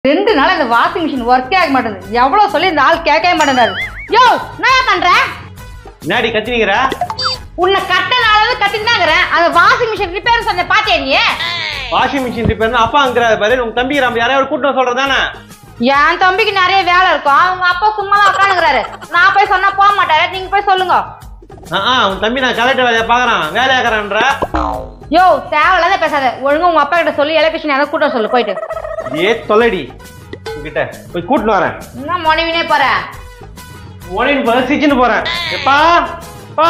ரெண்டு நாள் இந்த வாஷிங் மிஷின் ஒர்க்கே ஆக மாட்டேங்குது எவ்வளவு சொல்லி இந்த ஆள் கேட்கவே மாட்டேங்கிறாரு யோ நான் என்ன பண்றேன் என்னடி கத்தினீங்கிற உன்னை கட்ட நாளாவது கட்டினாங்கிறேன் அந்த வாஷிங் மிஷின் ரிப்பேர் சொன்ன பாத்தியா நீ வாஷிங் மிஷின் ரிப்பேர்னு அப்பா அங்கிறாரு பாரு உங்க தம்பி நம்ம யாரையாவது கூட்டம் சொல்றதானே என் தம்பிக்கு நிறைய வேலை இருக்கும் அவங்க அப்பா சும்மா தான் உட்காந்துங்கிறாரு நான் போய் சொன்னா போக மாட்டாரு நீங்க போய் சொல்லுங்க ஆ உன் தம்பி நான் கலெக்டர் வேலையை பாக்குறான் வேலையாக்குறான்ற யோ தேவையில்லாத பேசாத ஒழுங்கா உங்க அப்பா கிட்ட சொல்லி எலக்ட்ரிஷன் ஏதாவது கூட்டம் சொல்லு போயிட்டு ஏ தொலைடி உங்ககிட்ட போய் கூட்டின்னு வரேன் என்ன மனைவினே போற உனக்கு பதில் சிச்சுன்னு போறேன் எப்பா பா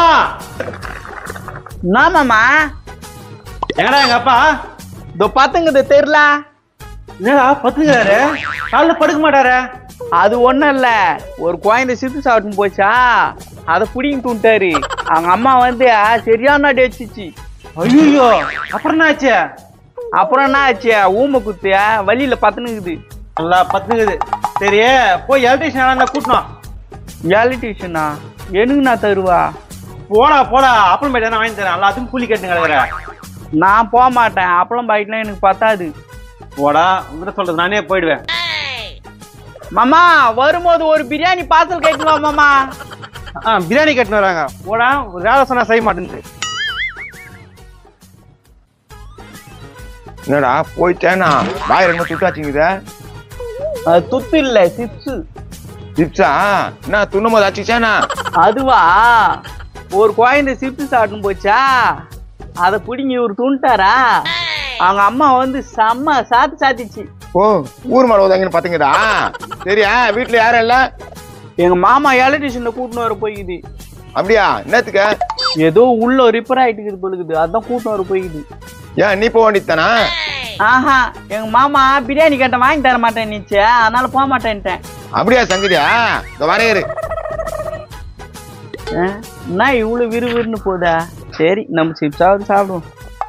நாமாமா எங்கடா எங்க அப்பா இதோ பாத்துங்க தெரியல என்னடா பத்துங்கிறாரு காலைல படுக்க மாட்டாரு அது ஒண்ணும் இல்ல ஒரு குழந்தை சித்து சாப்பிட்டு போச்சா அதை பிடிங்கிட்டு விட்டாரு அவங்க அம்மா வந்து ஆ, சரியான அடி வச்சுச்சு ஐயோ அப்புறம் என்ன ஆச்சு அப்புறம் என்ன ஆச்சு ஊமை குத்து வழியில பத்துனுக்குது நல்லா பத்துங்குது சரி போய் எலக்ட்ரிஷியன் கூட்டணும் எலக்ட்ரிஷனா எனக்கு நான் தருவா போடா போடா அப்புறமேட்டு நான் வாங்கி தரேன் எல்லாத்துக்கும் கூலி கேட்டு கிடக்குற நான் போக மாட்டேன் அப்பளம் பாக்கெட்லாம் எனக்கு பத்தாது போடா உங்ககிட்ட சொல்றது நானே போயிடுவேன் மாமா வரும்போது ஒரு பிரியாணி பார்சல் கேட்டுவா மாமா ஆ பிரியாணி கட்டினு வராங்க போடா ஒரு வேலை சொன்னா செய்ய மாட்டேங்குது என்னடா போயிட்டேனா வாய் ரெண்டு துட்டாச்சுங்குத அது துத்து இல்ல சிப்ஸ் சிப்ஸா என்ன துண்ணும் போது ஆச்சுச்சானா அதுவா ஒரு குழந்தை சிப்ஸ் சாப்பிட்டு போச்சா அதை பிடிங்கி இவர் துண்டாரா அவங்க அம்மா வந்து செம்ம சாத்து சாத்திச்சு ஓ ஊர் மாடு ஓதாங்கன்னு பாத்தீங்கடா சரியா வீட்டுல யாரும் இல்ல எங்க மாமா எலக்ட்ரிஷியனை கூட்டின்னு வர போய்க்குது அப்படியா என்னத்துக்க ஏதோ உள்ள ரிப்பேர் ஆயிட்டு இருக்குது பொழுது அதான் கூட்டின்னு வர போய்க்குது ஏன் நீ போக வேண்டியதானா ஆஹா எங்க மாமா பிரியாணி கேட்ட வாங்கி தர மாட்டேன் நீச்சே அதனால போக மாட்டேன்ட்டேன் அப்படியா சங்கதியா இந்த வரையரு ஆ, என்ன இவ்வளவு விறுவிறுன்னு போதா சரி நம்ம சிப்ஸாவது சாப்பிடுவோம்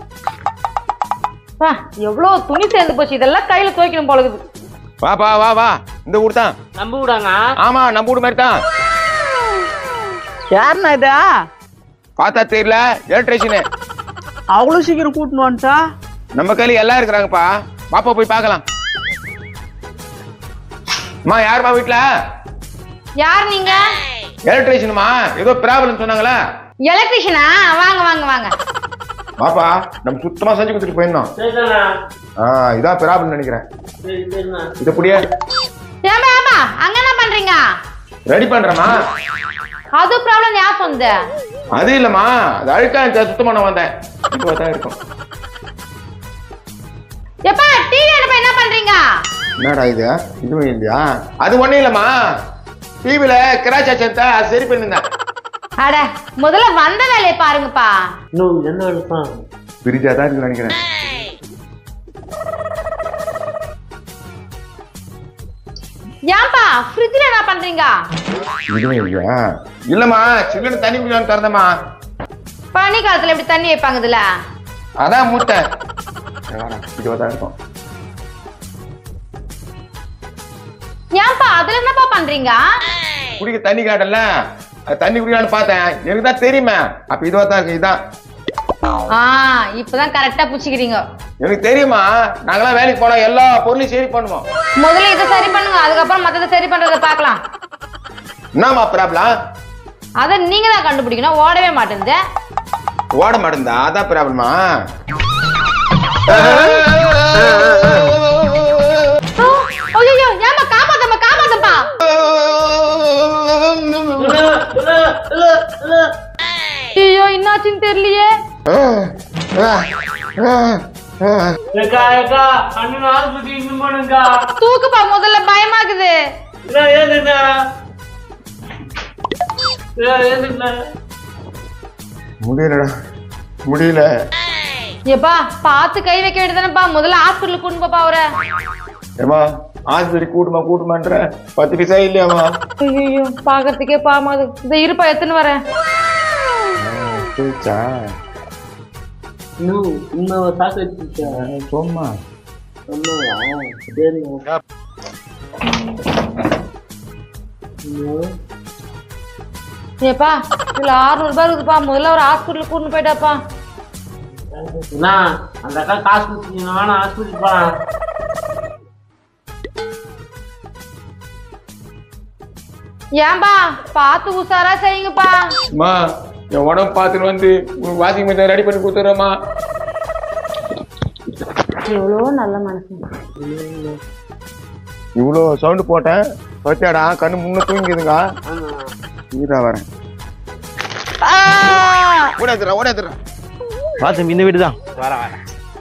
பா, எவ்வளவு துணி சேர்ந்து போச்சு இதெல்லாம் கையில துவைக்கணும் போல இருக்குது வாப்பா வா வா இந்த ஊர் தான் நம்ப விடாங்க ஆமா நம்ம ஊர் மாதிரி தான் யாருண்ணா இதா பார்த்தா தெரியல எலக்ட்ரிஷியனு அவ்வளவு சீக்கிரம் கூட்டின்னு வந்துட்டா நம்ம கையில எல்லாம் இருக்கிறாங்கப்பா பாப்பா போய் பார்க்கலாம் அம்மா யாரும்மா வீட்டுல யார் நீங்க எலக்ட்ரிஷியனுமா ஏதோ ப்ராப்ளம் சொன்னாங்களா எலக்ட்ரிஷியனா வாங்க வாங்க வாங்க பாப்பா நம்ம சுத்தமா செஞ்சு கொடுத்துட்டு போயிருந்தோம் ஆ இதான் ப்ராப்ளம் நினைக்கிறேன் இது புடிய ஏமா ஏமா அங்க என்ன பண்றீங்க ரெடி பண்றேம்மா அது ப்ராப்ளம் யார் சொன்னது அது இல்லம்மா அது அழுக்கா இருந்துச்சு, சுத்தம் பண்ண வந்தேன் இப்போ தான் இருக்கும் எப்பா டிவி அனுப்ப என்ன பண்றீங்க என்னடா இது இதுவும் இல்லையா அது ஒண்ணும் இல்லம்மா டிவில கிராச் ஆச்சா அது சரி பண்ணிருந்தேன் அட முதல்ல வந்த வேலையை பாருங்கப்பா இன்னும் என்ன எழுப்பான் பிரிஜா தான் இருக்குன்னு நினைக்கிறேன் ஏன்பா ஃப்ரிட்ஜ்ல என்ன பண்றீங்க இதுவும் இல்லையா இல்லம்மா சில்லுன்னு தண்ணி குடிக்கலாம்னு திறந்தம்மா பனி காலத்துல இப்படி தண்ணி வைப்பாங்க இதுல அதான் மூட்டை இதுவா தான் இருக்கும் ஏன்பா அதுல என்னப்பா பண்றீங்க குடிக்க தண்ணி காட்டல அது தண்ணி குடிக்கலாம்னு பார்த்தேன் எனக்கு தான் தெரியுமே அப்ப இதுவா தான் இருக்கு இதான் ஆ இப்பதான் கரெக்டா புடிச்சுக்கிறீங்க எனக்கு தெரியுமா நாங்களாம் வேலைக்கு போனா எல்லா பொருளையும் சரி பண்ணுவோம் முதல்ல இதை சரி பண்ணுங்க அதுக்கப்புறம் மத்தத சரி பண்றத பார்க்கலாம் என்னம்மா ப்ராப்ளம் அத நீங்க தான் கண்டுபிடிக்கணும் ஓடவே மாட்டேங்குது ஓட மாட்டேந்தா அதான் ப்ராப்ளமா ஐயோ ஏமா காப்பாத்தம்மா காப்பாத்தப்பா ஐயோ என்னாச்சுன்னு தெரியலையே ஏக்கா ஏக்கா அண்ணன் ஆஸ்பத்திரி இன்னும் போனுங்கக்கா தூக்குப்பா முதல்ல பயமாக்குது என்ன ஏதுண்ணா ஏதுண்ணா முடியலடா முடியல ஏப்பா பார்த்து கை வைக்க வேண்டியதானப்பா முதல்ல ஹாஸ்பிட்டலுக்கு கொண்டு போப்பா அவரை ஏமா ஆஸ்பத்திரி கூட்டுமா கூட்டுமான்ற பத்து பைசா இல்லையாமா ஐயோ பாக்குறதுக்கே பாமாது இந்த இருப்பா எத்தனை வரேன் போயிச்சா இன்னும் இன்னும் தாக்க வச்சுச்சா சும்மா ஏப்பா இதுல 600 ரூபாய் இருக்குதுப்பா முதல்ல ஒரு ஹாஸ்பிட்டலுக்கு கூட்டு போயிட்டாப்பா அண்ணா அந்த அக்கா காசு கொடுத்தீங்க வேணா ஹாஸ்பிட்டல் போலாம் ஏன்பா பார்த்து உஷாரா செய்யுங்கப்பா அம்மா என் உடம்பு பார்த்துட்டு வந்து உனக்கு வாஷிங் மிஷின் ரெடி பண்ணி கொடுத்துட்றேம்மா எவ்வளோ நல்ல மனசு இவ்வளோ சவுண்டு போட்டேன் பத்தியாடா கண்ணு முன்ன தூங்கிதுங்க நீரா வரேன் ஓடாதுரா ஓடாதுரா வா தம்பி இந்த வீடு தான் வர வர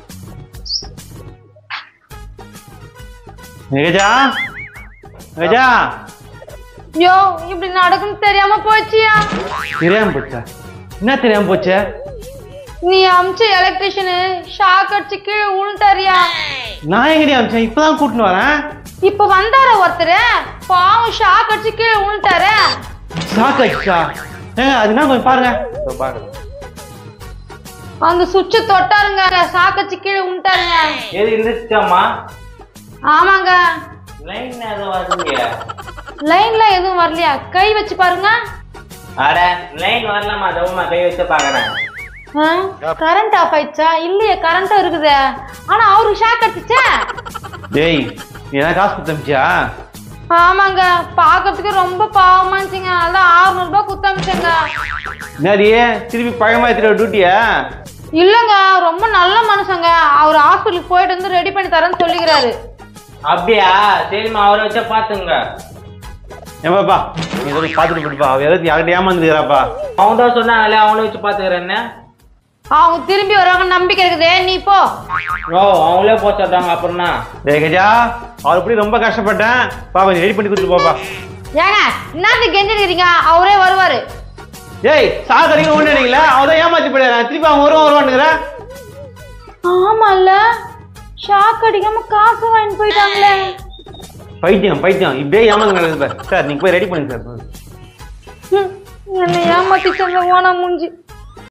கஜா கஜா யோ இப்படி நடக்குன்னு தெரியாம போச்சியா தெரியாம போச்சா என்ன தெரியாம போச்சே நீ அமிச்ச எலக்ட்ரிஷியனு ஷாக் அடிச்சு கீழே உளுட்டாரியா நான் எங்கடி அமிச்சேன் இப்பதான் கூட்டின்னு வரேன் இப்ப வந்தார ஒருத்தர் பாவம் ஷாக் அடிச்சு கீழே உளுட்டாரு சாக்காச்சா ஏங்க அதுனா கொஞ்சம் பாருங்க இதோ பாருங்க அந்த சுவிட்ச தொட்டாருங்க ஷாக் அடிச்சு கீழே உளுட்டாருங்க எது இருந்துச்சாமா ஆமாங்க லைன் எதுவும் வரலையே லைன்ல எதுவும் வரலையா கை வச்சு பாருங்க அட லைன் வரலாமா தவமா கை வச்சு பாக்குறேன் கரண்ட் ஆஃப் ஆயிடுச்சா இல்லையே கரண்ட்டும் இருக்குது ஆனா அவருக்கு ஷாக் அடிச்சுச்சே டேய் நீ என்ன காசு குத்தமிச்சியா ஆமாங்க பாக்கிறதுக்கு ரொம்ப பாவமா இருந்துச்சுங்க அதான் 600 ரூபாய் குத்தமிச்சேங்க என்னடி திருப்பி பழமா எடுத்துட்டு டியூட்டியா இல்லங்க ரொம்ப நல்ல மனுஷங்க அவர் ஹாஸ்பிட்டலுக்கு போயிட்டு வந்து ரெடி பண்ணி தரேன்னு சொல்லிக்கிறாரு அப்படியா சரிம்மா அவரை வச்சா பாத்துங்க ஏப்பாப்பா நீ ஏதோ பார்த்துட்டு போட்டுப்பா அவ ஏதோ யார்கிட்ட ஏமாந்துக்கிறாப்பா அவங்க தான் சொன்னாங்களே அவங்கள வச்சு பாத்துக்கிறேன்னு அவங்க திரும்பி வருவாங்க நம்பிக்கை இருக்குதே நீ போ ஓ அவங்களே போக சொல்றாங்க அப்புறம்னா டேய் கஜா அவர் இப்படி ரொம்ப கஷ்டப்பட்டேன் பாப்பா நீ ரெடி பண்ணி கொடுத்துட்டு போப்பா ஏங்க என்னத்துக்கு கெஞ்சிருக்கிறீங்க அவரே வருவாரு ஏய் சாகடிக்க ஒண்ணு நினைக்கல அவதான் ஏமாத்தி போயிடுறேன் திருப்பி அவன் வருவான் வருவானுங்கிறேன் ஆமால்ல ஷாக் அடிக்காம காசு வாங்கிட்டு போயிட்டாங்களே பைத்தியம் பைத்தியம் இப்படியே ஏமாந்து நடக்குது சார் நீங்க போய் ரெடி பண்ணுங்க சார் ஹம், என்னை ஏமாத்திட்டாங்க ஓனா மூஞ்சி